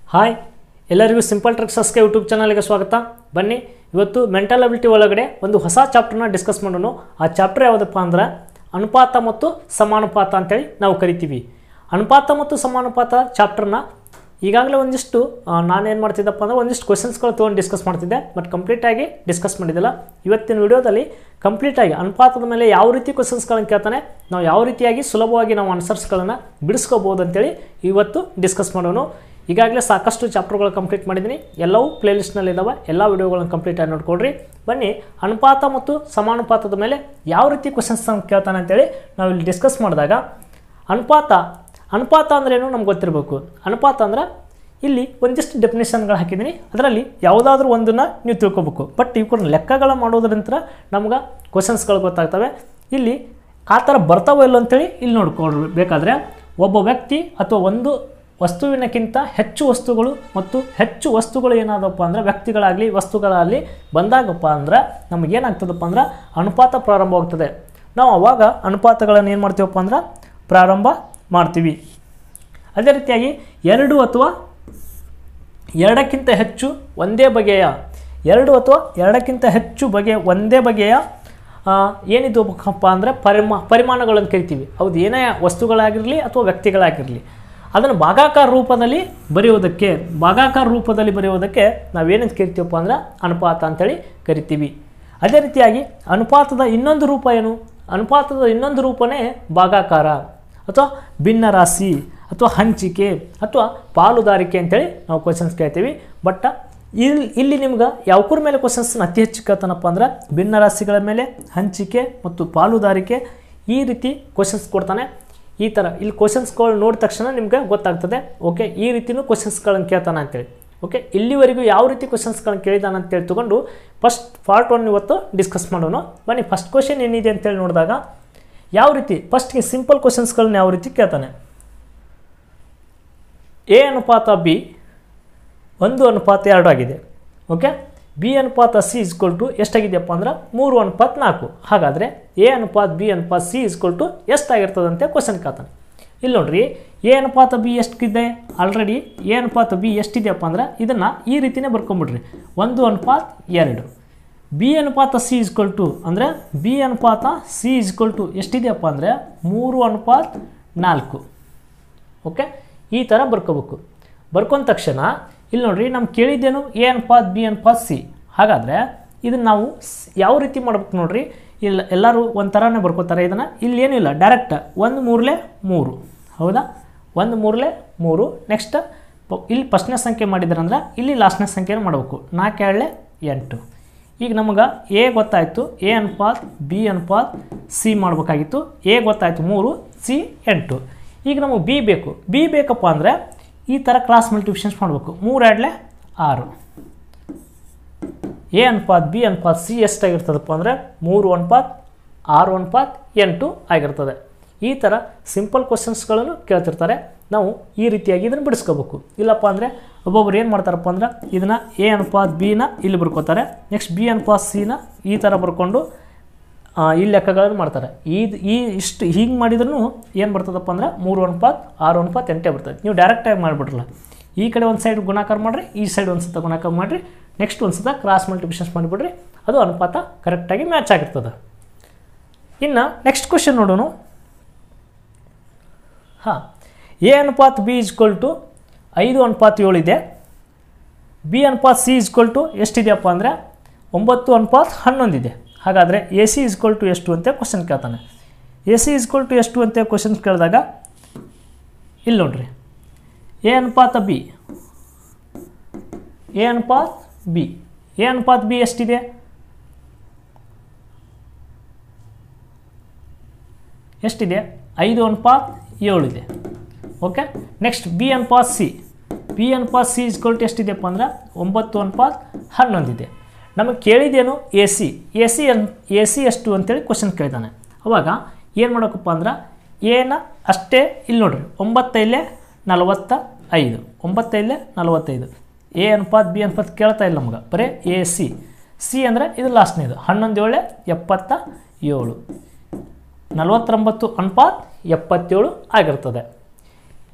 Hi ಎಲ್ಲರಿಗೂ simple ಟ್ರಿಕ್ಸಸ್ಗೆ YouTube ಚಾನಲ್ಗೆ ಸ್ವಾಗತ ಬನ್ನಿ ಇವತ್ತು ಮೆಂಟಲ್ ಅಬಿಲಿಟಿ ಒಳಗಡೆ ಒಂದು ಹೊಸ ಚಾಪ್ಟರ್ನ ಡಿಸ್ಕಸ್ ಮಾಡೋಣ ಆ ಚಾಪ್ಟರ್ ಯಾವುದಪ್ಪ ಅಂದ್ರೆ ಅನುಪಾತ ಮತ್ತು ಸಮಾನುಪಾತ ಅಂತೇಳಿ ನಾವು ಕರಿತೀವಿ ಅನುಪಾತ ಮತ್ತು ಸಮಾನುಪಾತ ಚಾಪ್ಟರ್ನ ಈಗಾಗಲೇ ಒಂದಿಷ್ಟು ನಾನೇನು ಮಾಡ್ತಿದ್ದಪ್ಪ ಅಂದ್ರೆ ಒಂದಿಷ್ಟು ಕ್ವಶನ್ಸ್ಗಳು ತೊಗೊಂಡು ಡಿಸ್ಕಸ್ ಮಾಡ್ತಿದ್ದೆ ಬಟ್ ಕಂಪ್ಲೀಟಾಗಿ ಡಿಸ್ಕಸ್ ಮಾಡಿದ್ದಿಲ್ಲ ಇವತ್ತಿನ ವಿಡಿಯೋದಲ್ಲಿ ಕಂಪ್ಲೀಟಾಗಿ ಅನುಪಾತದ ಮೇಲೆ ಯಾವ ರೀತಿ ಕ್ವಶನ್ಸ್ಗಳನ್ನು ಕೇಳ್ತಾನೆ ನಾವು ಯಾವ ರೀತಿಯಾಗಿ ಸುಲಭವಾಗಿ ನಾವು ಆನ್ಸರ್ಸ್ಗಳನ್ನು ಬಿಡಿಸ್ಕೋಬೋದು ಅಂತೇಳಿ ಇವತ್ತು ಡಿಸ್ಕಸ್ ಮಾಡೋಣ ಈಗಾಗಲೇ ಸಾಕಷ್ಟು ಚಾಪ್ಟರ್ಗಳು ಕಂಪ್ಲೀಟ್ ಮಾಡಿದ್ದೀನಿ ಎಲ್ಲವೂ ಪ್ಲೇಲಿಸ್ಟ್ನಲ್ಲಿ ಇದ್ದಾವೆ ಎಲ್ಲ ವಿಡಿಯೋಗಳನ್ನು ಕಂಪ್ಲೀಟಾಗಿ ನೋಡ್ಕೊಡ್ರಿ ಬನ್ನಿ ಅನುಪಾತ ಮತ್ತು ಸಮಾನುಪಾತದ ಮೇಲೆ ಯಾವ ರೀತಿ ಕ್ವಶನ್ಸ್ ಕೇಳ್ತಾನೆ ಅಂತೇಳಿ ನಾವು ಇಲ್ಲಿ ಡಿಸ್ಕಸ್ ಮಾಡಿದಾಗ ಅನುಪಾತ ಅನುಪಾತ ಅಂದ್ರೇನು ನಮ್ಗೆ ಗೊತ್ತಿರಬೇಕು ಅನುಪಾತ ಅಂದ್ರೆ ಇಲ್ಲಿ ಒಂದಿಷ್ಟು ಡೆಫಿನೇಷನ್ಗಳು ಹಾಕಿದ್ದೀನಿ ಅದರಲ್ಲಿ ಯಾವುದಾದ್ರೂ ಒಂದನ್ನು ನೀವು ತಿಳ್ಕೊಬೇಕು ಬಟ್ ಇವ್ಕೊಂಡು ಲೆಕ್ಕಗಳ ಮಾಡೋದ್ರಿಂದ ನಮ್ಗೆ ಕ್ವಶನ್ಸ್ಗಳು ಗೊತ್ತಾಗ್ತವೆ ಇಲ್ಲಿ ಆ ಥರ ಬರ್ತಾವೋ ಇಲ್ಲೋ ಅಂತೇಳಿ ಇಲ್ಲಿ ನೋಡ್ಕೊಳ್ಬೇಕಾದ್ರೆ ಒಬ್ಬ ವ್ಯಕ್ತಿ ಅಥವಾ ಒಂದು ವಸ್ತುವಿನಕ್ಕಿಂತ ಹೆಚ್ಚು ವಸ್ತುಗಳು ಮತ್ತು ಹೆಚ್ಚು ವಸ್ತುಗಳು ಏನಾದಪ್ಪ ಅಂದ್ರೆ ವ್ಯಕ್ತಿಗಳಾಗಲಿ ವಸ್ತುಗಳಾಗಲಿ ಬಂದಾಗಪ್ಪ ಅಂದ್ರೆ ನಮಗೇನಾಗ್ತದಪ್ಪ ಅಂದ್ರೆ ಅನುಪಾತ ಪ್ರಾರಂಭವಾಗ್ತದೆ ನಾವು ಅವಾಗ ಅನುಪಾತಗಳನ್ನು ಏನು ಮಾಡ್ತೀವಪ್ಪ ಅಂದ್ರೆ ಪ್ರಾರಂಭ ಮಾಡ್ತೀವಿ ಅದೇ ರೀತಿಯಾಗಿ ಎರಡು ಅಥವಾ ಎರಡಕ್ಕಿಂತ ಹೆಚ್ಚು ಒಂದೇ ಬಗೆಯ ಎರಡು ಅಥವಾ ಎರಡಕ್ಕಿಂತ ಹೆಚ್ಚು ಬಗೆಯ ಒಂದೇ ಬಗೆಯ ಆ, ಏನಿದು ಬೇಕಪ್ಪ ಅಂದರೆ ಪರಿಮಾ ಪರಿಮಾಣಗಳನ್ನು ಕರಿತೀವಿ ಹೌದು ಏನೇ ವಸ್ತುಗಳಾಗಿರಲಿ ಅಥವಾ ವ್ಯಕ್ತಿಗಳಾಗಿರಲಿ ಅದನ್ನು ಭಾಗಾಕಾರ ರೂಪದಲ್ಲಿ ಬರೆಯೋದಕ್ಕೆ ಭಾಗಾಕಾರ ರೂಪದಲ್ಲಿ ಬರೆಯೋದಕ್ಕೆ ನಾವೇನಂತ ಕರಿತೀವಪ್ಪ ಅಂದ್ರೆ ಅನುಪಾತ ಅಂತೇಳಿ ಕರಿತೀವಿ ಅದೇ ರೀತಿಯಾಗಿ ಅನುಪಾತದ ಇನ್ನೊಂದು ರೂಪ ಏನು ಅನುಪಾತದ ಇನ್ನೊಂದು ರೂಪನೇ ಭಾಗಾಕಾರ ಅಥವಾ ಭಿನ್ನ ರಾಶಿ ಅಥವಾ ಹಂಚಿಕೆ ಅಥವಾ ಪಾಲುದಾರಿಕೆ ಅಂತೇಳಿ ನಾವು ಕ್ವಶನ್ಸ್ ಕೇಳ್ತೀವಿ ಬಟ್ ಇಲ್ಲಿ ಇಲ್ಲಿ ನಿಮ್ಗೆ ಯಾವ್ಕೂರ ಮೇಲೆ ಕ್ವಶನ್ಸ್ನ ಅತಿ ಹೆಚ್ಚು ಕೇಳ್ತಾನಪ್ಪ ಅಂದ್ರೆ ಭಿನ್ನ ರಾಶಿಗಳ ಮೇಲೆ ಹಂಚಿಕೆ ಮತ್ತು ಪಾಲುದಾರಿಕೆ ಈ ರೀತಿ ಕ್ವಶನ್ಸ್ ಕೊಡ್ತಾನೆ ಈ ಥರ ಇಲ್ಲಿ ಕ್ವಶನ್ಸ್ಗಳು ನೋಡಿದ ತಕ್ಷಣ ನಿಮ್ಗೆ ಗೊತ್ತಾಗ್ತದೆ ಓಕೆ ಈ ರೀತಿನೂ ಕ್ವಶನ್ಸ್ಗಳನ್ನು ಕೇಳ್ತಾನೆ ಅಂತೇಳಿ ಓಕೆ ಇಲ್ಲಿವರೆಗೂ ಯಾವ ರೀತಿ ಕ್ವಶನ್ಸ್ಗಳನ್ನ ಕೇಳಿದಾನೆ ಅಂತೇಳಿ ತೊಗೊಂಡು ಫಸ್ಟ್ ಪಾರ್ಟ್ ಒನ್ ಇವತ್ತು ಡಿಸ್ಕಸ್ ಮಾಡೋಣ ಬನ್ನಿ ಫಸ್ಟ್ ಕ್ವಶನ್ ಏನಿದೆ ಅಂತೇಳಿ ನೋಡಿದಾಗ ಯಾವ ರೀತಿ ಫಸ್ಟ್ಗೆ ಸಿಂಪಲ್ ಕ್ವಶನ್ಸ್ಗಳನ್ನ ಯಾವ ರೀತಿ ಕೇಳ್ತಾನೆ ಎ ಅನುಪಾತ ಬಿ ಒಂದು ಅನುಪಾತ ಎರಡು ಆಗಿದೆ ಓಕೆ ಬಿ ಅನುಪಾತ ಸಿ ಇಸ್ಕೊಲ್ ಟು ಎಷ್ಟಾಗಿದೆಯಪ್ಪ ಅಂದ್ರೆ ಮೂರು ಅನುಪಾತ ನಾಲ್ಕು ಹಾಗಾದರೆ ಎ ಅನುಪಾತ ಬಿ ಅನುಪಾತ ಸಿ ಇಸ್ಕೊಲ್ ಟು ಎಷ್ಟಾಗಿರ್ತದಂತೆ ಕ್ವಶನ್ ಕೇಳ್ತಾನೆ ಇಲ್ಲಿ ನೋಡ್ರಿ ಎ ಅನುಪಾತ ಬಿ ಎಷ್ಟಿದೆ ಆಲ್ರೆಡಿ ಎ ಅನುಪಾತ ಬಿ ಎಷ್ಟಿದೆಯಪ್ಪ ಅಂದ್ರೆ ಇದನ್ನು ಈ ರೀತಿನೇ ಬರ್ಕೊಂಬಿಡ್ರಿ ಒಂದು ಅನುಪಾತ ಎರಡು ಬಿ ಅನುಪಾತ ಸಿ ಇಸ್ಕೊಲ್ ಟು ಅಂದರೆ ಬಿ ಅನುಪಾತ ಸಿ ಇಸ್ಕೊಲ್ ಟು ಎಷ್ಟಿದೆಯಪ್ಪ ಅಂದರೆ ಮೂರು ಅನುಪಾತ ನಾಲ್ಕು ಓಕೆ ಈ ಥರ ಬರ್ಕೋಬೇಕು ಬರ್ಕೊಂಡ ತಕ್ಷಣ ಇಲ್ಲಿ ನೋಡ್ರಿ ನಮ್ಗೆ ಕೇಳಿದ್ದೇನು ಎ ಅನುಪಾತ ಬಿ ಅನುಪಾತ ಸಿ ಹಾಗಾದರೆ ಇದನ್ನು ನಾವು ಸ್- ಯಾವ ರೀತಿ ಮಾಡ್ಬೇಕು ನೋಡ್ರಿ ಇಲ್ಲ ಎಲ್ಲರೂ ಒಂದು ಥರನೇ ಬರ್ಕೋತಾರೆ ಇದನ್ನು ಇಲ್ಲಿ ಏನಿಲ್ಲ ಡೈರೆಕ್ಟ್ ಒಂದು ಮೂರಲೆ ಮೂರು ಹೌದಾ ಒಂದು ಮೂರಲೆ ಮೂರು ನೆಕ್ಸ್ಟ್ ಇಲ್ಲಿ ಫಸ್ಟ್ನೇ ಸಂಖ್ಯೆ ಮಾಡಿದ್ರಂದ್ರೆ ಇಲ್ಲಿ ಲಾಸ್ಟ್ನೇ ಸಂಖ್ಯೆನ ಮಾಡಬೇಕು ನಾಲ್ಕು ಎರಡಲೆ ಎಂಟು ಈಗ ನಮಗೆ ಎ ಗೊತ್ತಾಯಿತು ಎ ಅನುಪಾತ ಬಿ ಅನುಪಾತ ಸಿ ಮಾಡಬೇಕಾಗಿತ್ತು ಎ ಗೊತ್ತಾಯಿತು ಮೂರು ಸಿ ಎಂಟು ಈಗ ನಮಗೆ ಬಿ ಬೇಕು ಬಿ ಬೇಕಪ್ಪ ಅಂದರೆ ಈ ಥರ ಕ್ಲಾಸ್ ಮಲ್ಟಿಪ್ಲಿಕೇಶನ್ಸ್ ಮಾಡಬೇಕು ಮೂರು ಎರಡಲೆ ಆರು ಎ ಅನುಪಾತ ಬಿ ಅನುಪಾತ ಸಿ ಎಷ್ಟಾಗಿರ್ತದಪ್ಪ ಅಂದರೆ ಮೂರು ಅನುಪಾತ ಆರು ಅನುಪಾತ ಎಂಟು ಆಗಿರ್ತದೆ ಈ ಥರ ಸಿಂಪಲ್ ಕ್ವಶನ್ಸ್ಗಳನ್ನು ಕೇಳ್ತಿರ್ತಾರೆ ನಾವು ಈ ರೀತಿಯಾಗಿ ಇದನ್ನು ಬಿಡಿಸ್ಕೋಬೇಕು ಇಲ್ಲಪ್ಪ ಅಂದರೆ ಒಬ್ಬೊಬ್ರು ಏನು ಮಾಡ್ತಾರಪ್ಪ ಅಂದ್ರೆ ಇದನ್ನು ಎ ಅನುಪಾತ ಬಿನ ಇಲ್ಲಿ ಬರ್ಕೋತಾರೆ ನೆಕ್ಸ್ಟ್ ಬಿ ಅನುಪಾತ ಸಿನ ಈ ಥರ ಬರ್ಕೊಂಡು ಆ, ಈ ಲೆಕ್ಕಗಳನ್ನು ಮಾಡ್ತಾರೆ ಈ ಈ ಇಷ್ಟು ಹೀಗೆ ಮಾಡಿದ್ರೂ ಏನು ಬರ್ತದಪ್ಪ ಅಂದ್ರೆ ಮೂರು ಅನುಪಾತ ಆರು ಅನುಪಾತ ಎಂಟೇ ಬರ್ತದೆ ನೀವು ಡೈರೆಕ್ಟಾಗಿ ಮಾಡಿಬಿಡ್ರಲ್ಲ ಈ ಕಡೆ ಒಂದು ಸೈಡ್ ಗುಣಾಕಾರ ಮಾಡಿರಿ ಈ ಸೈಡ್ ಒಂದು ಸತ ಗುಣಾಕಾರ ಮಾಡಿರಿ ನೆಕ್ಸ್ಟ್ ಒಂದು ಸತ ಕ್ರಾಸ್ ಮಲ್ಟಿಪ್ಲಿಕೇಶನ್ಸ್ ಮಾಡಿಬಿಡ್ರಿ ಅದು ಅನುಪಾತ ಕರೆಕ್ಟಾಗಿ ಮ್ಯಾಚ್ ಆಗಿರ್ತದೆ ಇನ್ನು ನೆಕ್ಸ್ಟ್ ಕ್ವಶನ್ ನೋಡೋಣ ಹಾಂ ಎ ಅನುಪಾತ ಬಿ ಇಸ್ಕೊಲ್ ಟು ಐದು ಅನುಪಾತ ಏಳು ಇದೆ ಬಿ ಅನುಪಾತ ಸಿ ಇಸ್ಕೊಲ್ ಟು ಎಷ್ಟಿದೆಯಪ್ಪ ಅಂದರೆ ಒಂಬತ್ತು ಅನುಪಾತ ಹನ್ನೊಂದಿದೆ ಹಾಗಾದರೆ ಎ ಸಿ ಇಸ್ಕೊಲ್ ಟು ಎಷ್ಟು ಅಂತ ಕ್ವಶನ್ ಕೇಳ್ತಾನೆ ಎ ಸಿ ಇಸ್ಕೊಲ್ ಟು ಎಷ್ಟು ಅಂತ ಕ್ವಶನ್ ಕೇಳಿದಾಗ ಇಲ್ಲಿ ನೋಡ್ರಿ ಎ ಅನುಪಾತ ಬಿ ಎ ಅನುಪಾತ ಬಿ ಎ ಅನುಪಾತ ಬಿ ಎಷ್ಟಿದೆ ಎಷ್ಟಿದೆ ಐದು ಅನುಪಾತ ಏಳು ಇದೆ ಓಕೆ ನೆಕ್ಸ್ಟ್ ಬಿ ಅನುಪಾತ ಸಿ ಬಿ ಅನುಪಾತ ಸಿ ಇಸ್ಕೊಲ್ಟ್ ಎಷ್ಟಿದೆಯಪ್ಪ ಅಂದ್ರೆ ಒಂಬತ್ತು ಅನುಪಾತ ಹನ್ನೊಂದಿದೆ ನಮಗೆ ಕೇಳಿದೇನು ಎ ಸಿ ಎ ಸಿ ಅನ್ ಎ ಸಿ ಎಷ್ಟು ಅಂತೇಳಿ ಕ್ವಶನ್ ಕೇಳಿದಾನೆ ಅವಾಗ ಏನು ಮಾಡೋಕಪ್ಪ ಅಂದ್ರೆ ಏನ ಅಷ್ಟೇ ಇಲ್ಲಿ ನೋಡ್ರಿ ಒಂಬತ್ತೈಲೆ ನಲವತ್ತ ಐದು ಒಂಬತ್ತೈಲೆ ನಲವತ್ತೈದು ಎ ಅನುಪಾತ ಬಿ ಅನುಪಾತ ಕೇಳ್ತಾ ಇಲ್ಲ ನಮ್ಗೆ ಬರೀ ಎ ಸಿ ಸಿ ಅಂದರೆ ಇದು ಲಾಸ್ಟ್ನೇದು ಹನ್ನೊಂದು ಏಳೆ ಎಪ್ಪತ್ತ ಏಳು ನಲವತ್ತೊಂಬತ್ತು ಅನುಪಾತ ಎಪ್ಪತ್ತೇಳು ಆಗಿರ್ತದೆ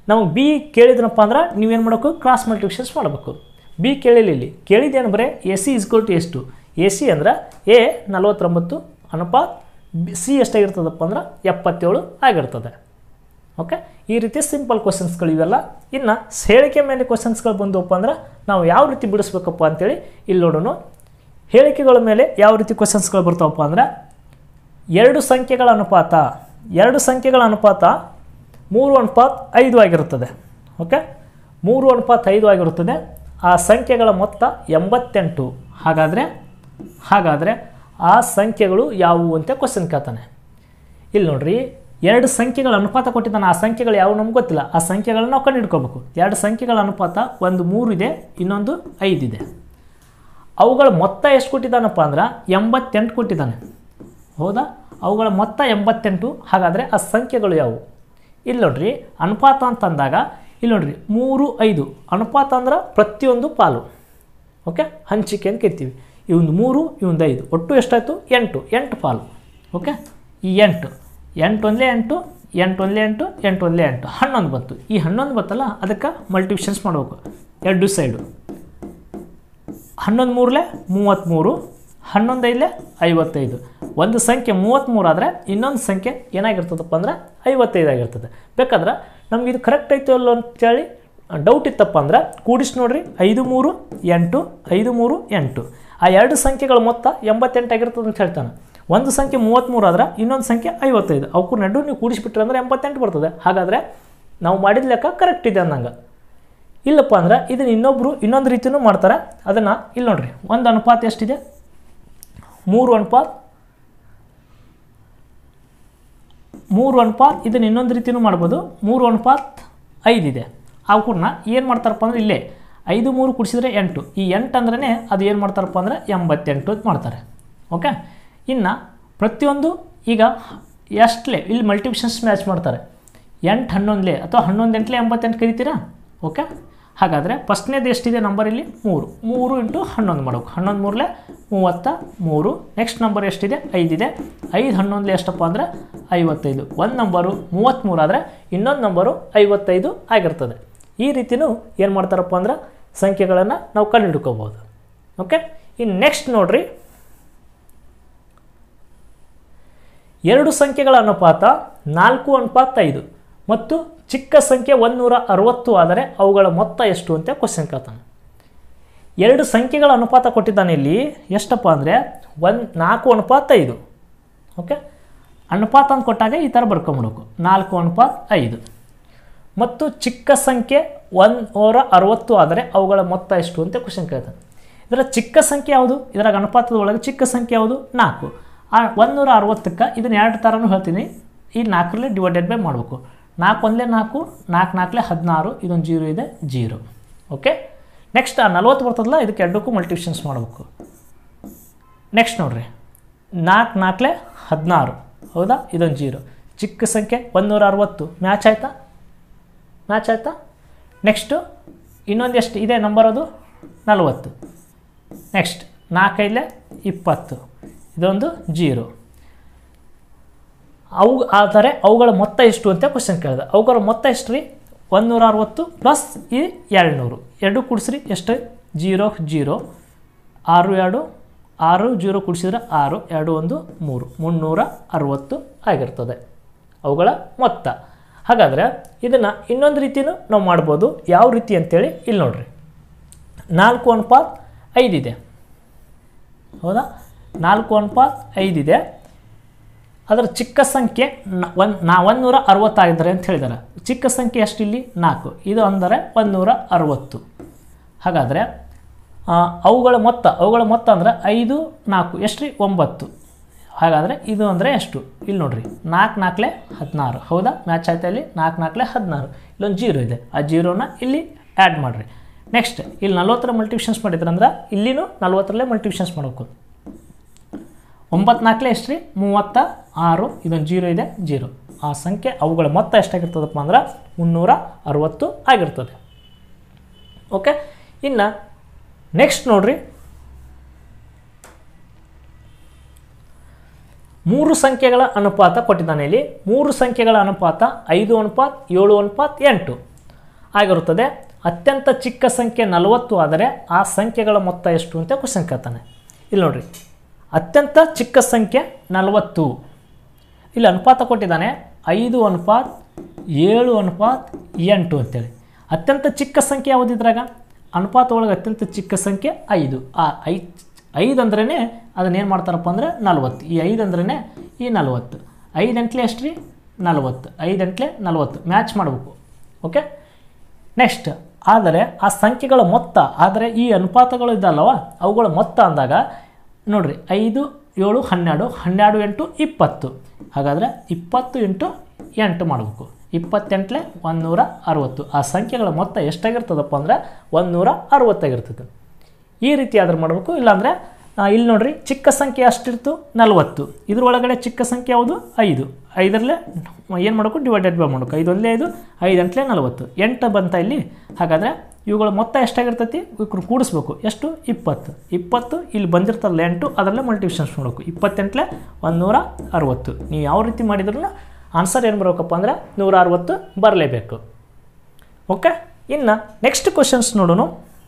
ನಮಗೆ ಬಿ ಕೇಳಿದ್ನಪ್ಪ ಅಂದ್ರೆ ನೀವೇನು ಮಾಡಬೇಕು ಕ್ರಾಸ್ ಮಲ್ಟಿಪ್ಲಿಕೇಶನ್ಸ್ ಮಾಡಬೇಕು ಬಿ ಕೇಳಿಲ್ಲ ಇಲ್ಲಿ ಕೇಳಿದ್ದೇನು ಬರೀ ಎ ಸಿ ಇಸ್ಕೊಲ್ ಟು ಎಷ್ಟು ಎ ಸಿ ಅಂದ್ರೆ ಎ ನಲವತ್ತೊಂಬತ್ತು ಅನುಪಾತ್ ಬಿ ಸಿ ಎಷ್ಟಾಗಿರ್ತದಪ್ಪ ಅಂದ್ರೆ ಎಪ್ಪತ್ತೇಳು ಆಗಿರ್ತದೆ ಓಕೆ ಈ ರೀತಿ ಸಿಂಪಲ್ ಕ್ವಶನ್ಸ್ಗಳು ಇವೆಲ್ಲ ಇನ್ನು ಹೇಳಿಕೆ ಮೇಲೆ ಕ್ವಶನ್ಸ್ಗಳು ಬಂದವಪ್ಪ ಅಂದ್ರೆ ನಾವು ಯಾವ ರೀತಿ ಬಿಡಿಸ್ಬೇಕಪ್ಪ ಅಂತೇಳಿ ಇಲ್ಲಿ ನೋಡೋಣ ಹೇಳಿಕೆಗಳ ಮೇಲೆ ಯಾವ ರೀತಿ ಕ್ವಶನ್ಸ್ಗಳು ಬರ್ತಾವಪ್ಪ ಅಂದ್ರೆ ಎರಡು ಸಂಖ್ಯೆಗಳ ಅನುಪಾತ ಎರಡು ಸಂಖ್ಯೆಗಳ ಅನುಪಾತ ಮೂರು ಅನುಪಾತ ಐದು ಆಗಿರುತ್ತದೆ ಓಕೆ ಮೂರು ಅನುಪಾತ ಐದು ಆಗಿರುತ್ತದೆ ಆ ಸಂಖ್ಯೆಗಳ ಮೊತ್ತ ಎಂಬತ್ತೆಂಟು ಹಾಗಾದರೆ ಹಾಗಾದರೆ ಆ ಸಂಖ್ಯೆಗಳು ಯಾವುವು ಅಂತ ಕ್ವಶನ್ ಕೇಳ್ತಾನೆ ಇಲ್ಲಿ ನೋಡ್ರಿ ಎರಡು ಸಂಖ್ಯೆಗಳ ಅನುಪಾತ ಕೊಟ್ಟಿದ್ದಾನೆ ಆ ಸಂಖ್ಯೆಗಳು ಯಾವುವು ನಮ್ಗೆ ಗೊತ್ತಿಲ್ಲ ಆ ಸಂಖ್ಯೆಗಳನ್ನ ನಾವು ಕಂಡುಹಿಡ್ಕೋಬೇಕು ಎರಡು ಸಂಖ್ಯೆಗಳ ಅನುಪಾತ ಒಂದು ಮೂರು ಇದೆ ಇನ್ನೊಂದು ಐದಿದೆ ಅವುಗಳ ಮೊತ್ತ ಎಷ್ಟು ಕೊಟ್ಟಿದ್ದಾನಪ್ಪ ಅಂದ್ರೆ ಎಂಬತ್ತೆಂಟು ಕೊಟ್ಟಿದ್ದಾನೆ ಹೌದಾ ಅವುಗಳ ಮೊತ್ತ ಎಂಬತ್ತೆಂಟು ಹಾಗಾದರೆ ಆ ಸಂಖ್ಯೆಗಳು ಯಾವುವು ಇಲ್ಲಿ ನೋಡ್ರಿ ಅನುಪಾತ ಅಂತಂದಾಗ ಇಲ್ಲಿ ನೋಡ್ರಿ ಮೂರು ಐದು ಅನುಪಾತ ಅಂದ್ರೆ ಪ್ರತಿಯೊಂದು ಪಾಲು ಓಕೆ ಹಂಚಿಕೆ ಅಂತ ಕರಿತೀವಿ ಇವಂದು ಮೂರು ಇವಂದು ಐದು ಒಟ್ಟು ಎಷ್ಟಾಯಿತು ಎಂಟು ಎಂಟು ಪಾಲು ಓಕೆ ಈ ಎಂಟು ಎಂಟು ಒಂದಲೇ ಎಂಟು ಎಂಟು ಒಂದಲೇ ಎಂಟು ಎಂಟು ಒಂದಲೇ ಎಂಟು ಹನ್ನೊಂದು ಬಂತು ಈ ಹನ್ನೊಂದು ಬತ್ತಲ್ಲ ಅದಕ್ಕೆ ಮಲ್ಟಿಪ್ಷನ್ಸ್ ಮಾಡಬೇಕು ಎರಡು ಸೈಡು ಹನ್ನೊಂದು ಮೂರಲೆ ಮೂವತ್ತ್ಮೂರು ಹನ್ನೊಂದು ಐದಲೆ ಐವತ್ತೈದು ಒಂದು ಸಂಖ್ಯೆ ಮೂವತ್ತ್ಮೂರು ಆದರೆ ಇನ್ನೊಂದು ಸಂಖ್ಯೆ ಏನಾಗಿರ್ತದಪ್ಪ ಅಂದ್ರೆ ಐವತ್ತೈದು ಆಗಿರ್ತದೆ ಬೇಕಾದ್ರೆ ನಮ್ಗೆ ಇದು ಕರೆಕ್ಟ್ ಐತೋ ಅಲ್ಲೋ ಅಂತೇಳಿ ಡೌಟ್ ಇತ್ತಪ್ಪ ಅಂದ್ರೆ ಕೂಡಿಸಿ ನೋಡ್ರಿ ಐದು ಮೂರು ಎಂಟು ಐದು ಮೂರು ಎಂಟು ಆ ಎರಡು ಸಂಖ್ಯೆಗಳ ಮೊತ್ತ ಎಂಬತ್ತೆಂಟು ಆಗಿರ್ತದೆ ಅಂತ ಹೇಳ್ತಾನೆ ಒಂದು ಸಂಖ್ಯೆ ಮೂವತ್ತ್ಮೂರು ಆದ್ರೆ ಇನ್ನೊಂದು ಸಂಖ್ಯೆ ಐವತ್ತೈದು ಅವಕ್ಕೂ ನಡು ನೀವು ಕೂಡಿಸ್ಬಿಟ್ರೆ ಅಂದ್ರೆ ಎಂಬತ್ತೆಂಟು ಬರ್ತದೆ ಹಾಗಾದರೆ ನಾವು ಮಾಡಿದ ಲೆಕ್ಕ ಕರೆಕ್ಟ್ ಇದೆ ಅನ್ನಂಗೆ ಇಲ್ಲಪ್ಪ ಅಂದ್ರೆ ಇದನ್ನು ಇನ್ನೊಬ್ಬರು ಇನ್ನೊಂದು ರೀತಿಯೂ ಮಾಡ್ತಾರೆ ಅದನ್ನು ಇಲ್ಲಿ ನೋಡ್ರಿ ಒಂದು ಅನುಪಾತ ಎಷ್ಟಿದೆ ಮೂರು ಅನುಪಾತ ಮೂರು ಅನುಪಾತ ಇದನ್ನು ಇನ್ನೊಂದು ರೀತಿಯೂ ಮಾಡ್ಬೋದು ಮೂರು ಅನುಪಾತ ಐದಿದೆ ಅವಕ್ಕನ್ನ ಏನು ಮಾಡ್ತಾರಪ್ಪ ಅಂದ್ರೆ ಇಲ್ಲೇ ಐದು ಮೂರು ಕುಡಿಸಿದ್ರೆ ಎಂಟು ಈ ಎಂಟು ಅಂದ್ರೆ ಅದು ಏನು ಮಾಡ್ತಾರಪ್ಪ ಅಂದ್ರೆ ಎಂಬತ್ತೆಂಟು ಅಂತ ಮಾಡ್ತಾರೆ ಓಕೆ ಇನ್ನು ಪ್ರತಿಯೊಂದು ಈಗ ಎಷ್ಟಲೇ ಇಲ್ಲಿ ಮಲ್ಟಿಪ್ಷನ್ಸ್ ಮ್ಯಾಚ್ ಮಾಡ್ತಾರೆ ಎಂಟು ಹನ್ನೊಂದಲೇ ಅಥವಾ ಹನ್ನೊಂದು ಎಂಟ್ಲೆ ಎಂಬತ್ತೆಂಟು ಕರಿತೀರಾ ಓಕೆ ಹಾಗಾದರೆ ಫಸ್ಟ್ನೇದು ಎಷ್ಟಿದೆ ನಂಬರ್ ಇಲ್ಲಿ ಮೂರು ಮೂರು ಇಂಟು ಹನ್ನೊಂದು ಮಾಡಬೇಕು ಹನ್ನೊಂದು ಮೂರಲೆ ಮೂವತ್ತ ಮೂರು ನೆಕ್ಸ್ಟ್ ನಂಬರ್ ಎಷ್ಟಿದೆ ಐದಿದೆ ಐದು ಹನ್ನೊಂದಲೆ ಎಷ್ಟಪ್ಪ ಅಂದರೆ ಐವತ್ತೈದು ಒಂದು ನಂಬರು ಮೂವತ್ತ್ಮೂರು ಆದರೆ ಇನ್ನೊಂದು ನಂಬರು ಐವತ್ತೈದು ಆಗಿರ್ತದೆ ಈ ರೀತಿಯೂ ಏನು ಮಾಡ್ತಾರಪ್ಪ ಅಂದ್ರೆ ಸಂಖ್ಯೆಗಳನ್ನು ನಾವು ಕಂಡುಹಿಡ್ಕೋಬೋದು ಓಕೆ ಇನ್ನು ನೆಕ್ಸ್ಟ್ ನೋಡ್ರಿ ಎರಡು ಸಂಖ್ಯೆಗಳ ಅನುಪಾತ ನಾಲ್ಕು ಅನುಪಾತ ಐದು ಮತ್ತು ಚಿಕ್ಕ ಸಂಖ್ಯೆ ಒಂದೂರ ಅರವತ್ತು ಆದರೆ ಅವುಗಳ ಮೊತ್ತ ಎಷ್ಟು ಅಂತ ಕ್ವಶನ್ ಕೇಳ್ತಾನೆ ಎರಡು ಸಂಖ್ಯೆಗಳ ಅನುಪಾತ ಕೊಟ್ಟಿದ್ದಾನೆ ಇಲ್ಲಿ ಎಷ್ಟಪ್ಪ ಅಂದರೆ ಒಂದು ನಾಲ್ಕು ಅನುಪಾತ ಐದು ಓಕೆ ಅನುಪಾತ ಅಂತ ಕೊಟ್ಟಾಗ ಈ ಥರ ಬರ್ಕೊಂಬಿಡ್ಬೇಕು ನಾಲ್ಕು ಅನುಪಾತ ಐದು ಮತ್ತು ಚಿಕ್ಕ ಸಂಖ್ಯೆ ಒಂದೂರ ಅರವತ್ತು ಆದರೆ ಅವುಗಳ ಮೊತ್ತ ಎಷ್ಟು ಅಂತ ಕ್ವಶನ್ ಕೇಳ್ತಾನೆ ಇದರ ಚಿಕ್ಕ ಸಂಖ್ಯೆ ಯಾವುದು ಇದರ ಅನುಪಾತದ ಒಳಗೆ ಚಿಕ್ಕ ಸಂಖ್ಯೆ ಯಾವುದು ನಾಲ್ಕು ಆ ಒಂದೂರ ಅರವತ್ತಕ್ಕೆ ಇದನ್ನು ಎರಡು ಥರನೂ ಹೇಳ್ತೀನಿ ಈ ನಾಲ್ಕರಲ್ಲಿ ಡಿವೈಡೆಡ್ ಬೈ ಮಾಡಬೇಕು ನಾಲ್ಕು ಒಂದಲೇ ನಾಲ್ಕು ನಾಲ್ಕು ನಾಲ್ಕಲೇ ಹದಿನಾರು ಇದೊಂದು ಜೀರೋ ಇದೆ ಜೀರೋ ಓಕೆ ನೆಕ್ಸ್ಟ್ ಆ ನಲ್ವತ್ತು ಬರ್ತದಲ್ಲ ಇದಕ್ಕೆ ಎರಡಕ್ಕೂ ಮಲ್ಟಿಪ್ಷನ್ಸ್ ಮಾಡಬೇಕು ನೆಕ್ಸ್ಟ್ ನೋಡ್ರಿ ನಾಲ್ಕು ನಾಲ್ಕಲೇ ಹದಿನಾರು ಹೌದಾ ಇದೊಂದು ಜೀರೋ ಚಿಕ್ಕ ಸಂಖ್ಯೆ ಒಂದೂರ ಅರವತ್ತು ಮ್ಯಾಚ್ ಆಯಿತಾ ಮ್ಯಾಚ್ ಆಯಿತಾ ನೆಕ್ಸ್ಟು ಇನ್ನೊಂದು ಎಷ್ಟು ಇದೆ ನಂಬರ್ ಅದು ನಲವತ್ತು ನೆಕ್ಸ್ಟ್ ನಾಲ್ಕೈದಲೇ ಇಪ್ಪತ್ತು ಇದೊಂದು ಜೀರೋ ಅವು ಆದರೆ ಅವುಗಳ ಮೊತ್ತ ಎಷ್ಟು ಅಂತ ಕ್ವಶನ್ ಕೇಳಿದೆ ಅವುಗಳ ಮೊತ್ತ ಎಷ್ಟು ರೀ ಒಂದೂರ ಅರವತ್ತು ಪ್ಲಸ್ ಈ ಎರಡು ನೂರು ಎರಡು ಕೂಡಿಸ್ರಿ ಎಷ್ಟು ಜೀರೋ ಜೀರೋ ಆರು ಎರಡು ಆರು ಜೀರೋ ಕೂಡಿಸಿದ್ರೆ ಆರು ಎರಡು ಒಂದು ಮೂರು ಮುನ್ನೂರ ಅರವತ್ತು ಆಗಿರ್ತದೆ ಅವುಗಳ ಮೊತ್ತ ಹಾಗಾದರೆ ಇದನ್ನು ಇನ್ನೊಂದು ರೀತಿಯೂ ನಾವು ಮಾಡ್ಬೋದು ಯಾವ ರೀತಿ ಅಂತೇಳಿ ಇಲ್ಲಿ ನೋಡ್ರಿ ನಾಲ್ಕು ಅನುಪಾತ ಐದಿದೆ ಹೌದಾ ನಾಲ್ಕು ಅನುಪಾತ ಐದಿದೆ ಅದರ ಚಿಕ್ಕ ಸಂಖ್ಯೆ ಒಂದು ನಾ ಒಂದೂರ ಅರವತ್ತಾಗಿದ್ದಾರೆ ಅಂತ ಹೇಳಿದ್ದಾರೆ ಚಿಕ್ಕ ಸಂಖ್ಯೆ ಎಷ್ಟಿಲ್ಲಿ ನಾಲ್ಕು ಇದು ಅಂದರೆ ಒಂದೂರ ಅರವತ್ತು ಹಾಗಾದರೆ ಅವುಗಳ ಮೊತ್ತ ಅವುಗಳ ಮೊತ್ತ ಅಂದರೆ ಐದು ನಾಲ್ಕು ಎಷ್ಟು ರೀ ಒಂಬತ್ತು ಹಾಗಾದರೆ ಇದು ಅಂದರೆ ಎಷ್ಟು ಇಲ್ಲಿ ನೋಡ್ರಿ ನಾಲ್ಕು ನಾಲ್ಕಲೆ ಹದಿನಾರು ಹೌದಾ ಮ್ಯಾಚ್ ಆಯ್ತಾ ಇಲ್ಲಿ ನಾಲ್ಕು ನಾಲ್ಕಲೆ ಹದಿನಾರು ಇಲ್ಲೊಂದು ಜೀರೋ ಇದೆ ಆ ಜೀರೋನ ಇಲ್ಲಿ ಆ್ಯಡ್ ಮಾಡಿರಿ ನೆಕ್ಸ್ಟ್ ಇಲ್ಲಿ ನಲ್ವತ್ತರ ಮಲ್ಟಿಪ್ಷನ್ಸ್ ಮಾಡಿದ್ರಂದ್ರೆ ಇಲ್ಲಿನೂ ನಲ್ವತ್ತರಲ್ಲೇ ಮಲ್ಟಿಪ್ಷನ್ಸ್ ಮಾಡಬೇಕು ಒಂಬತ್ತು ನಾಲ್ಕಲೆ ಎಷ್ಟು ರೀ ಮೂವತ್ತ ಆರು ಇದೊಂದು ಜೀರೋ ಇದೆ ಜೀರೋ ಆ ಸಂಖ್ಯೆ ಅವುಗಳ ಮೊತ್ತ ಎಷ್ಟಾಗಿರ್ತದಪ್ಪ ಅಂದ್ರೆ ಮುನ್ನೂರ ಅರವತ್ತು ಆಗಿರ್ತದೆ ಓಕೆ ಇನ್ನು ನೆಕ್ಸ್ಟ್ ನೋಡ್ರಿ ಮೂರು ಸಂಖ್ಯೆಗಳ ಅನುಪಾತ ಕೊಟ್ಟಿದ್ದಾನೆ ಇಲ್ಲಿ ಮೂರು ಸಂಖ್ಯೆಗಳ ಅನುಪಾತ ಐದು ಅನುಪಾತ ಏಳು ಅನುಪಾತ ಎಂಟು ಆಗಿರುತ್ತದೆ ಅತ್ಯಂತ ಚಿಕ್ಕ ಸಂಖ್ಯೆ ನಲವತ್ತು ಆದರೆ ಆ ಸಂಖ್ಯೆಗಳ ಮೊತ್ತ ಎಷ್ಟು ಅಂತ ಕ್ವಶನ್ ಕೇಳ್ತಾನೆ ಇಲ್ಲಿ ನೋಡ್ರಿ ಅತ್ಯಂತ ಚಿಕ್ಕ ಸಂಖ್ಯೆ ನಲವತ್ತು ಇಲ್ಲಿ ಅನುಪಾತ ಕೊಟ್ಟಿದ್ದಾನೆ ಐದು ಅನುಪಾತ್ ಏಳು ಅನುಪಾತ್ ಎಂಟು ಅಂತೇಳಿ ಅತ್ಯಂತ ಚಿಕ್ಕ ಸಂಖ್ಯೆ ಯಾವುದಿದ್ರಾಗ ಅನುಪಾತ ಒಳಗೆ ಅತ್ಯಂತ ಚಿಕ್ಕ ಸಂಖ್ಯೆ ಐದು ಆ ಐ ಐದು ಅಂದ್ರೇ ಅದನ್ನೇನು ಮಾಡ್ತಾರಪ್ಪ ಅಂದರೆ ನಲ್ವತ್ತು ಈ ಐದು ಅಂದ್ರೇ ಈ ನಲ್ವತ್ತು ಐದು ಎಂಟ್ಲೆ ಎಷ್ಟು ರೀ ನಲ್ವತ್ತು ಐದು ಎಂಟ್ಲೆ ನಲ್ವತ್ತು ಮ್ಯಾಚ್ ಮಾಡಬೇಕು ಓಕೆ ನೆಕ್ಸ್ಟ್ ಆದರೆ ಆ ಸಂಖ್ಯೆಗಳ ಮೊತ್ತ ಆದರೆ ಈ ಅನುಪಾತಗಳು ಇದಲ್ಲವ ಅವುಗಳ ಮೊತ್ತ ಅಂದಾಗ ನೋಡ್ರಿ ಐದು ಏಳು ಹನ್ನೆರಡು ಹನ್ನೆರಡು ಎಂಟು ಇಪ್ಪತ್ತು ಹಾಗಾದರೆ ಇಪ್ಪತ್ತು ಇಂಟು ಎಂಟು ಮಾಡಬೇಕು ಇಪ್ಪತ್ತೆಂಟ್ಲೆ ಒಂದುನೂರ ಅರುವತ್ತು ಆ ಸಂಖ್ಯೆಗಳ ಮೊತ್ತ ಎಷ್ಟಾಗಿರ್ತದಪ್ಪ ಅಂದರೆ ಒಂದುನೂರ ಅರುವತ್ತಾಗಿರ್ತದೆ ಈ ರೀತಿ ಆದ್ರೆ ಮಾಡಬೇಕು ಇಲ್ಲಾಂದರೆ ಆ, ಇಲ್ಲಿ ನೋಡ್ರಿ ಚಿಕ್ಕ ಸಂಖ್ಯೆ ಅಷ್ಟಿರ್ತು ನಲವತ್ತು ಇದ್ರೊಳಗಡೆ ಚಿಕ್ಕ ಸಂಖ್ಯೆ ಯಾವುದು ಐದು ಐದರಲ್ಲೇ ಏನು ಮಾಡಬೇಕು ಡಿವೈಡೆಡ್ ಬೈ ಮಾಡಬೇಕು ಐದು ಒಂದೇ ಐದು ಐದು ಎಂಟ್ಲೆ ನಲವತ್ತು ಎಂಟು ಬಂತ ಇಲ್ಲಿ ಹಾಗಾದರೆ ಇವುಗಳ ಮೊತ್ತ ಎಷ್ಟಾಗಿರ್ತೈತಿ ಇವ್ರು ಕೂಡಿಸ್ಬೇಕು ಎಷ್ಟು ಇಪ್ಪತ್ತು ಇಪ್ಪತ್ತು ಇಲ್ಲಿ ಬಂದಿರ್ತಲ್ಲ ಎಂಟು ಅದರಲ್ಲೇ ಮಲ್ಟಿಪ್ಷನ್ಸ್ ಮಾಡಬೇಕು ಇಪ್ಪತ್ತೆಂಟ್ಲೆ ಒಂದು ನೂರ ಅರುವತ್ತು ನೀವು ಯಾವ ರೀತಿ ಮಾಡಿದ್ರೂ ಆನ್ಸರ್ ಏನು ಬರಬೇಕಪ್ಪ ಅಂದರೆ ನೂರ ಅರುವತ್ತು ಬರಲೇಬೇಕು ಓಕೆ ಇನ್ನು ನೆಕ್ಸ್ಟ್ ಕ್ವಶನ್ಸ್ ನೋಡೋಣ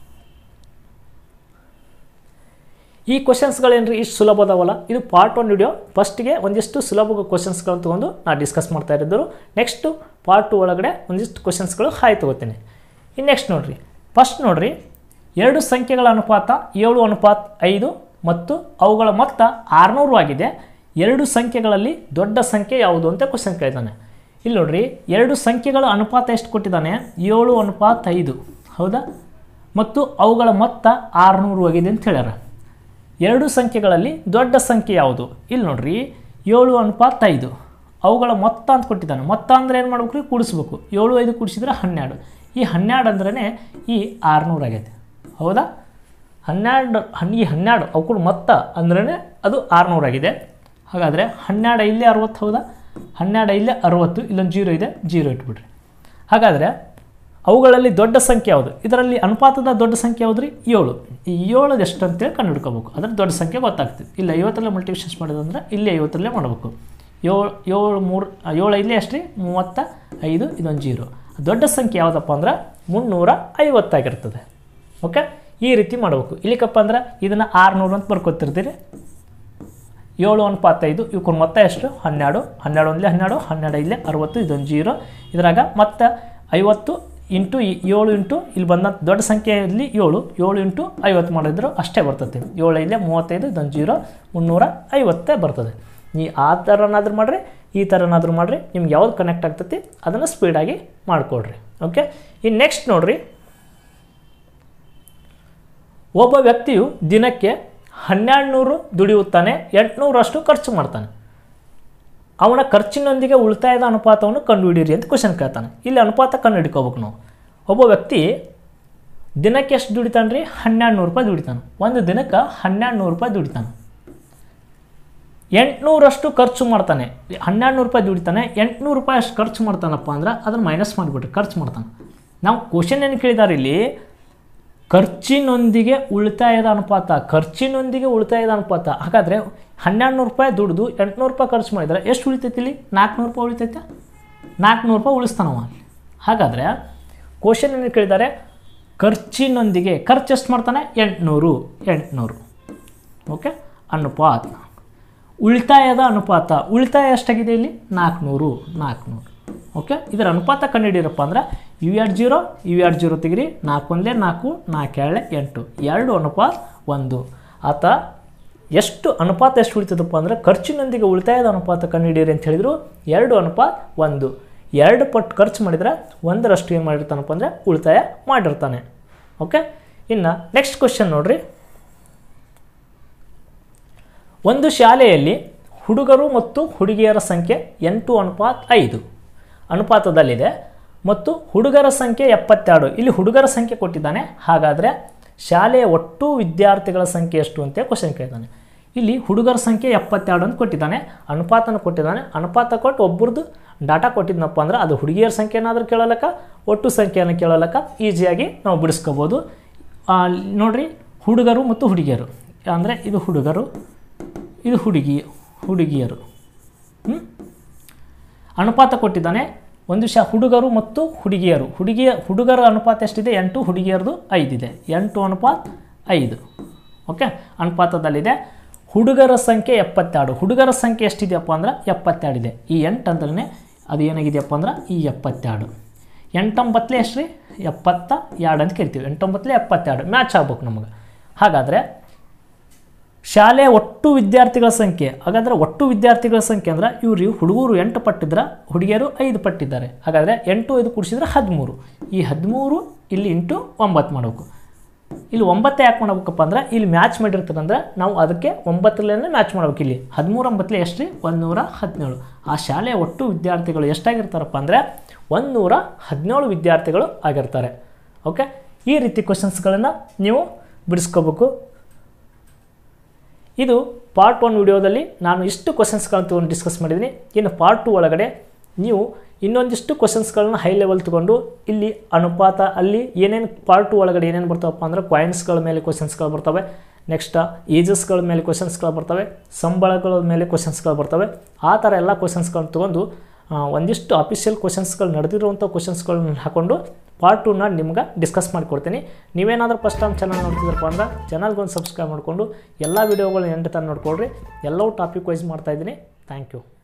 ಈ ಕ್ವಶನ್ಸ್ಗಳೇನ್ರಿ ಇಷ್ಟು ಸುಲಭ ಅದಾವಲ್ಲ ಇದು ಪಾರ್ಟ್ ಒನ್ ವಿಡಿಯೋ ಫಸ್ಟಿಗೆ ಒಂದಿಷ್ಟು ಸುಲಭ ಕ್ವಶನ್ಸ್ಗಳನ್ನು ತೊಗೊಂಡು ನಾನು ಡಿಸ್ಕಸ್ ಮಾಡ್ತಾ ಇದ್ದರು ನೆಕ್ಸ್ಟು ಪಾರ್ಟ್ ಟು ಒಳಗಡೆ ಒಂದಿಷ್ಟು ಕ್ವಶನ್ಸ್ಗಳು ಹಾಯ್ ತೊಗೋತೀನಿ ಇನ್ನು ನೆಕ್ಸ್ಟ್ ನೋಡಿರಿ ಫಸ್ಟ್ ನೋಡಿರಿ ಎರಡು ಸಂಖ್ಯೆಗಳ ಅನುಪಾತ ಏಳು ಅನುಪಾತ ಐದು ಮತ್ತು ಅವುಗಳ ಮೊತ್ತ ಆರುನೂರು ಆಗಿದೆ ಎರಡು ಸಂಖ್ಯೆಗಳಲ್ಲಿ ದೊಡ್ಡ ಸಂಖ್ಯೆ ಯಾವುದು ಅಂತ ಕ್ವಶನ್ ಕೇಳಿದ್ದಾನೆ ಇಲ್ಲಿ ನೋಡ್ರಿ ಎರಡು ಸಂಖ್ಯೆಗಳ ಅನುಪಾತ ಎಷ್ಟು ಕೊಟ್ಟಿದ್ದಾನೆ ಏಳು ಅನುಪಾತ ಐದು ಹೌದಾ ಮತ್ತು ಅವುಗಳ ಮೊತ್ತ ಆರುನೂರು ಆಗಿದೆ ಅಂತ ಹೇಳ್ಯಾರ ಎರಡು ಸಂಖ್ಯೆಗಳಲ್ಲಿ ದೊಡ್ಡ ಸಂಖ್ಯೆ ಯಾವುದು ಇಲ್ಲಿ ನೋಡ್ರಿ ಏಳು ಅನುಪಾತ ಐದು ಅವುಗಳ ಮೊತ್ತ ಅಂತ ಕೊಟ್ಟಿದ್ದಾನೆ ಮೊತ್ತ ಅಂದರೆ ಏನು ಮಾಡ್ಬೇಕು ರೀ ಕೂಡಿಸ್ಬೇಕು ಏಳು ಐದು ಕೂಡಿಸಿದ್ರೆ ಹನ್ನೆರಡು ಈ ಹನ್ನೆರಡು ಅಂದ್ರೇ ಈ ಆರುನೂರು ಆಗೈತೆ ಹೌದಾ ಹನ್ನೆರಡು ಹನ್ ಈ ಹನ್ನೆರಡು ಅವುಗಳ ಮೊತ್ತ ಅಂದ್ರೇ ಅದು ಆರುನೂರು ಆಗಿದೆ ಹಾಗಾದರೆ ಹನ್ನೆರಡು ಇಲ್ಲೇ ಅರವತ್ತು ಹೌದಾ ಹನ್ನೆರಡು ಇಲ್ಲೇ ಅರವತ್ತು ಇಲ್ಲೊಂದು ಜೀರೋ ಇದೆ ಜೀರೋ ಇಟ್ಬಿಡ್ರಿ ಹಾಗಾದರೆ ಅವುಗಳಲ್ಲಿ ದೊಡ್ಡ ಸಂಖ್ಯೆ ಯಾವುದು ಇದರಲ್ಲಿ ಅನುಪಾತದ ದೊಡ್ಡ ಸಂಖ್ಯೆ ಯಾವುದು ರೀ ಏಳು ಈ ಏಳದು ಎಷ್ಟು ಅಂತೇಳಿ ಕಂಡು ಹಿಡ್ಕೋಬೇಕು ಅದ್ರ ದೊಡ್ಡ ಸಂಖ್ಯೆ ಗೊತ್ತಾಗ್ತದೆ ಇಲ್ಲ ಐವತ್ತರಲ್ಲೇ ಮಲ್ಟಿಪ್ಷನ್ಸ್ ಮಾಡೋದಂದ್ರೆ ಇಲ್ಲಿ ಐವತ್ತರಲ್ಲೇ ಮಾಡಬೇಕು ಏಳು ಏಳು ಮೂರು ಏಳು ಇಲ್ಲೇ ಎಷ್ಟು ರೀ ಮೂವತ್ತ ಐದು ಇದೊಂದು ಜೀರೋ ದೊಡ್ಡ ಸಂಖ್ಯೆ ಯಾವುದಪ್ಪ ಅಂದ್ರೆ ಮುನ್ನೂರ ಐವತ್ತಾಗಿರ್ತದೆ ಓಕೆ ಈ ರೀತಿ ಮಾಡಬೇಕು ಇಲ್ಲಿಕಪ್ಪ ಅಂದ್ರೆ ಇದನ್ನು ಆರುನೂರು ಅಂತ ಬರ್ಕೊತಿರ್ತೀರಿ ಏಳು ಅನುಪಾತೈದು ಇವಕ್ಕೆ ಮೊತ್ತ ಎಷ್ಟು ಹನ್ನೆರಡು ಹನ್ನೆರಡು ಒಂದಲೇ ಹನ್ನೆರಡು ಹನ್ನೆರಡು ಇಲ್ಲೇ ಅರವತ್ತು ಇದೊಂದು ಜೀರೋ ಇದ್ರಾಗ ಮತ್ತು ಐವತ್ತು ಇಂಟು ಈ- ಏಳು ಇಂಟು ಇಲ್ಲಿ ಬಂದಂಥ ದೊಡ್ಡ ಸಂಖ್ಯೆಯಲ್ಲಿ ಏಳು ಏಳು ಇಂಟು ಐವತ್ತು ಮಾಡಿದ್ರು ಅಷ್ಟೇ ಬರ್ತದೆ ಏಳು ಇಲ್ಲೇ ಮೂವತ್ತೈದು ಇದೊಂದು ಜೀರೋ ಮುನ್ನೂರ ಐವತ್ತೇ ಬರ್ತದೆ ನೀ ಆ ಥರನಾದ್ರೂ ಮಾಡಿರಿ ಈ ಥರನಾದ್ರೂ ಮಾಡಿರಿ ನಿಮ್ಗೆ ಯಾವ್ದು ಕನೆಕ್ಟ್ ಆಗ್ತೈತಿ ಅದನ್ನು ಸ್ಪೀಡಾಗಿ ಮಾಡಿಕೊಡ್ರಿ ಓಕೆ ಇನ್ನು ನೆಕ್ಸ್ಟ್ ನೋಡಿರಿ ಒಬ್ಬ ವ್ಯಕ್ತಿಯು ದಿನಕ್ಕೆ ಹನ್ನೆರಡು ನೂರು ದುಡಿಯುತ್ತಾನೆ ಎಂಟುನೂರಷ್ಟು ಖರ್ಚು ಮಾಡ್ತಾನೆ ಅವನ ಖರ್ಚಿನೊಂದಿಗೆ ಉಳಿತಾಯದ ಅನುಪಾತವನ್ನು ಕಂಡುಹಿಡಿಯಿರಿ ಅಂತ ಕ್ವಶನ್ ಕೇಳ್ತಾನೆ ಇಲ್ಲಿ ಅನುಪಾತ ಕಂಡು ಹಿಡ್ಕೋಬೇಕು ನಾವು ಒಬ್ಬ ವ್ಯಕ್ತಿ ದಿನಕ್ಕೆ ಎಷ್ಟು ದುಡಿತಾನೆ ರೀ ಹನ್ನೆರಡು ನೂರು ರೂಪಾಯಿ ದುಡಿತಾನೆ ಒಂದು ದಿನಕ್ಕೆ ಹನ್ನೆರಡು ನೂರು ರೂಪಾಯಿ ದುಡಿತಾನೆ ಎಂಟುನೂರಷ್ಟು ಖರ್ಚು ಮಾಡ್ತಾನೆ ಹನ್ನೆರಡು ನೂರು ರೂಪಾಯಿ ದುಡಿತಾನೆ ಎಂಟುನೂರು ರೂಪಾಯಿ ಅಷ್ಟು ಖರ್ಚು ಮಾಡ್ತಾನಪ್ಪ ಅಂದ್ರೆ ಅದನ್ನು ಮೈನಸ್ ಮಾಡಿಬಿಟ್ರಿ ಖರ್ಚು ಮಾಡ್ತಾನೆ ನಾವು ಕ್ವಶನ್ ಏನು ಕೇಳಿದಾರೆ ಇಲ್ಲಿ ಖರ್ಚಿನೊಂದಿಗೆ ಉಳಿತಾಯದ ಅನುಪಾತ ಖರ್ಚಿನೊಂದಿಗೆ ಉಳಿತಾಯದ ಅನುಪಾತ ಹಾಗಾದರೆ ಹನ್ನೆರಡು ನೂರು ರೂಪಾಯಿ ದುಡಿದು ಎಂಟುನೂರು ರೂಪಾಯಿ ಖರ್ಚು ಮಾಡಿದರೆ ಎಷ್ಟು ಉಳಿತೈತಿ ಇಲ್ಲಿ ನಾಲ್ಕುನೂರು ರೂಪಾಯಿ ಉಳಿತೈತೆ ನಾಲ್ಕುನೂರು ರೂಪಾಯಿ ಉಳಿಸ್ತಾನವ ಅಲ್ಲಿ ಹಾಗಾದರೆ ಕ್ವಶನ್ ಏನು ಕೇಳಿದ್ದಾರೆ ಖರ್ಚಿನೊಂದಿಗೆ ಖರ್ಚು ಎಷ್ಟು ಮಾಡ್ತಾನೆ ಎಂಟುನೂರು ಎಂಟುನೂರು ಓಕೆ ಅನುಪಾತ ಉಳಿತಾಯದ ಅನುಪಾತ ಉಳಿತಾಯ ಎಷ್ಟಾಗಿದೆ ಇಲ್ಲಿ ನಾಲ್ಕುನೂರು ನಾಲ್ಕುನೂರು ಓಕೆ ಇದರ ಅನುಪಾತ ಕಂಡುಹಿಡಿಯರಪ್ಪ ಅಂದ್ರೆ ಯು ಎರಡು ಜೀರೋ ಯು ಎರಡು ಜೀರೋ ತೆಗಿರಿ ನಾಲ್ಕು ಒಂದೇ ನಾಲ್ಕು ನಾಲ್ಕು ಏಳೆ ಎಂಟು ಎರಡು ಅನುಪಾತ ಒಂದು ಆತ ಎಷ್ಟು ಅನುಪಾತ ಎಷ್ಟು ಉಳಿತದಪ್ಪ ಅಂದರೆ ಖರ್ಚಿನೊಂದಿಗೆ ಉಳಿತಾಯದ ಅನುಪಾತ ಕಂಡುಹಿಡಿಯಿರಿ ಅಂತ ಹೇಳಿದರು ಎರಡು ಅನುಪಾತ ಒಂದು ಎರಡು ಪಟ್ಟು ಖರ್ಚು ಮಾಡಿದರೆ ಒಂದರಷ್ಟು ಏನು ಮಾಡಿರ್ತಾನಪ್ಪ ಅಂದರೆ ಉಳಿತಾಯ ಮಾಡಿರ್ತಾನೆ ಓಕೆ ಇನ್ನು ನೆಕ್ಸ್ಟ್ ಕ್ವಶನ್ ನೋಡ್ರಿ ಒಂದು ಶಾಲೆಯಲ್ಲಿ ಹುಡುಗರು ಮತ್ತು ಹುಡುಗಿಯರ ಸಂಖ್ಯೆ ಎಂಟು ಅನುಪಾತ ಐದು ಅನುಪಾತದಲ್ಲಿದೆ ಮತ್ತು ಹುಡುಗರ ಸಂಖ್ಯೆ ಎಪ್ಪತ್ತೆರಡು ಇಲ್ಲಿ ಹುಡುಗರ ಸಂಖ್ಯೆ ಕೊಟ್ಟಿದ್ದಾನೆ ಹಾಗಾದರೆ ಶಾಲೆಯ ಒಟ್ಟು ವಿದ್ಯಾರ್ಥಿಗಳ ಸಂಖ್ಯೆ ಎಷ್ಟು ಅಂತ ಕ್ವಶನ್ ಕೇಳಿದ್ದಾನೆ ಇಲ್ಲಿ ಹುಡುಗರ ಸಂಖ್ಯೆ ಎಪ್ಪತ್ತೆರಡು ಅಂತ ಕೊಟ್ಟಿದ್ದಾನೆ ಅನುಪಾತನ ಕೊಟ್ಟಿದ್ದಾನೆ ಅನುಪಾತ ಕೊಟ್ಟು ಒಬ್ಬರದ್ದು ಡಾಟಾ ಕೊಟ್ಟಿದ್ನಪ್ಪ ಅಂದ್ರೆ ಅದು ಹುಡುಗಿಯರ ಸಂಖ್ಯೆನಾದ್ರೂ ಕೇಳಲಕ್ಕ ಒಟ್ಟು ಸಂಖ್ಯೆಯನ್ನು ಕೇಳಲಕ್ಕ ಈಸಿಯಾಗಿ ನಾವು ಬಿಡಿಸ್ಕೋಬೋದು ಆ, ನೋಡ್ರಿ ಹುಡುಗರು ಮತ್ತು ಹುಡುಗಿಯರು ಅಂದರೆ ಇದು ಹುಡುಗರು ಇದು ಹುಡುಗಿ ಹುಡುಗಿಯರು ಹ್ಮ್? ಅನುಪಾತ ಕೊಟ್ಟಿದ್ದಾನೆ ಒಂದು ವಿಷಯ ಹುಡುಗರು ಮತ್ತು ಹುಡುಗಿಯರು ಹುಡುಗಿಯ ಹುಡುಗರ ಅನುಪಾತ ಎಷ್ಟಿದೆ ಎಂಟು ಹುಡುಗಿಯರದು ಐದಿದೆ ಎಂಟು ಅನುಪಾತ ಐದು ಓಕೆ ಅನುಪಾತದಲ್ಲಿದೆ ಹುಡುಗರ ಸಂಖ್ಯೆ ಎಪ್ಪತ್ತೆರಡು ಹುಡುಗರ ಸಂಖ್ಯೆ ಎಷ್ಟಿದೆಯಪ್ಪ ಅಂದ್ರೆ ಎಪ್ಪತ್ತೆರಡು ಇದೆ ಈ ಎಂಟು ಅಂದ್ರೆ ಅದು ಏನಾಗಿದೆಯಪ್ಪ ಅಂದ್ರೆ ಈ ಎಪ್ಪತ್ತೆರಡು ಎಂಟೊಂಬತ್ತಲೇ ಎಷ್ಟು ರೀ ಎಪ್ಪತ್ತ ಎರಡು ಅಂತ ಕರಿತೀವಿ ಎಂಟೊಂಬತ್ತಲೇ ಎಪ್ಪತ್ತೆರಡು ಮ್ಯಾಚ್ ಆಗ್ಬೇಕು ನಮಗೆ ಹಾಗಾದರೆ ಶಾಲೆಯ ಒಟ್ಟು ವಿದ್ಯಾರ್ಥಿಗಳ ಸಂಖ್ಯೆ ಹಾಗಾದರೆ ಒಟ್ಟು ವಿದ್ಯಾರ್ಥಿಗಳ ಸಂಖ್ಯೆ ಅಂದ್ರೆ ಇವ್ರು ಹುಡುಗರು ಎಂಟು ಪಟ್ಟಿದ್ರೆ ಹುಡುಗಿಯರು ಐದು ಪಟ್ಟಿದ್ದಾರೆ ಹಾಗಾದರೆ ಎಂಟು ಐದು ಕೂಡಿಸಿದ್ರೆ ಹದಿಮೂರು ಈ ಹದಿಮೂರು ಇಲ್ಲಿ ಇಂಟು ಒಂಬತ್ತು ಮಾಡಬೇಕು ಇಲ್ಲಿ ಒಂಬತ್ತು ಯಾಕೆ ಮಾಡ್ಬೇಕಪ್ಪ ಅಂದ್ರೆ ಇಲ್ಲಿ ಮ್ಯಾಚ್ ಮಾಡಿರ್ತಾರೆ ಅಂದ್ರೆ ನಾವು ಅದಕ್ಕೆ ಒಂಬತ್ತರಲ್ಲೇ ಮ್ಯಾಚ್ ಮಾಡ್ಬೇಕು ಇಲ್ಲಿ ಹದಿಮೂರು ಒಂಬತ್ತಲೇ ಎಷ್ಟು ರೀ ಒಂದುನೂರ ಹದಿನೇಳು ಆ ಶಾಲೆಯ ಒಟ್ಟು ವಿದ್ಯಾರ್ಥಿಗಳು ಎಷ್ಟಾಗಿರ್ತಾರಪ್ಪ ಅಂದರೆ ಒಂದುನೂರ ಹದಿನೇಳು ವಿದ್ಯಾರ್ಥಿಗಳು ಆಗಿರ್ತಾರೆ ಓಕೆ ಈ ರೀತಿ ಕ್ವಶನ್ಸ್ಗಳನ್ನು ನೀವು ಬಿಡಿಸ್ಕೋಬೇಕು ಇದು ಪಾರ್ಟ್ ಒನ್ ವಿಡಿಯೋದಲ್ಲಿ ನಾನು ಇಷ್ಟು ಕ್ವಶನ್ಸ್ಗಳನ್ನು ತೊಗೊಂಡು ಡಿಸ್ಕಸ್ ಮಾಡಿದ್ದೀನಿ ಇನ್ನು ಪಾರ್ಟ್ ಟು ಒಳಗಡೆ ನೀವು ಇನ್ನೊಂದಿಷ್ಟು ಕ್ವಶನ್ಸ್ಗಳನ್ನ ಹೈ ಲೆವೆಲ್ ತೊಗೊಂಡು ಇಲ್ಲಿ ಅನುಪಾತ ಅಲ್ಲಿ ಏನೇನು ಪಾರ್ಟ್ ಟು ಒಳಗಡೆ ಏನೇನು ಬರ್ತಾವಪ್ಪ ಅಂದ್ರೆ ಕಾಯಿನ್ಸ್ಗಳ ಮೇಲೆ ಕ್ವಶನ್ಸ್ಗಳು ಬರ್ತವೆ ನೆಕ್ಸ್ಟ್ ಏಜಸ್ಗಳ ಮೇಲೆ ಕ್ವಶನ್ಸ್ಗಳು ಬರ್ತವೆ ಸಂಬಳಗಳ ಮೇಲೆ ಕ್ವಶನ್ಸ್ಗಳು ಬರ್ತವೆ ಆ ಥರ ಎಲ್ಲ ಕ್ವಶನ್ಸ್ಗಳನ್ನ ತೊಗೊಂಡು ಆ, ಒಂದಿಷ್ಟು ಅಫಿಷಿಯಲ್ ಕ್ವಶನ್ಸ್ಗಳು ನಡೆದಿರುವಂಥ ಕ್ವಶನ್ಸ್ಗಳನ್ನ ಹಾಕೊಂಡು ಪಾರ್ಟ್ ಟೂನ ನಿಮ್ಗೆ ಡಿಸ್ಕಸ್ ಮಾಡಿಕೊಡ್ತೀನಿ ನೀವೇನಾದರೂ ಫಸ್ಟ್ ಟೈಮ್ ಚಾನಲ್ ನೋಡ್ತಿದ್ರಪ್ಪ ಅಂದ್ರೆ ಚಾನಲ್ಗೊಂದು ಸಬ್ಸ್ಕ್ರೈಬ್ ಮಾಡಿಕೊಂಡು ಎಲ್ಲ ವೀಡಿಯೋಗಳು ಎಂಟು ತನಕ ನೋಡ್ಕೊಳ್ರಿ ಎಲ್ಲವೂ ಟಾಪಿಕ್ ವೈಸ್ ಮಾಡ್ತಾಯಿದ್ದೀನಿ ಥ್ಯಾಂಕ್ ಯು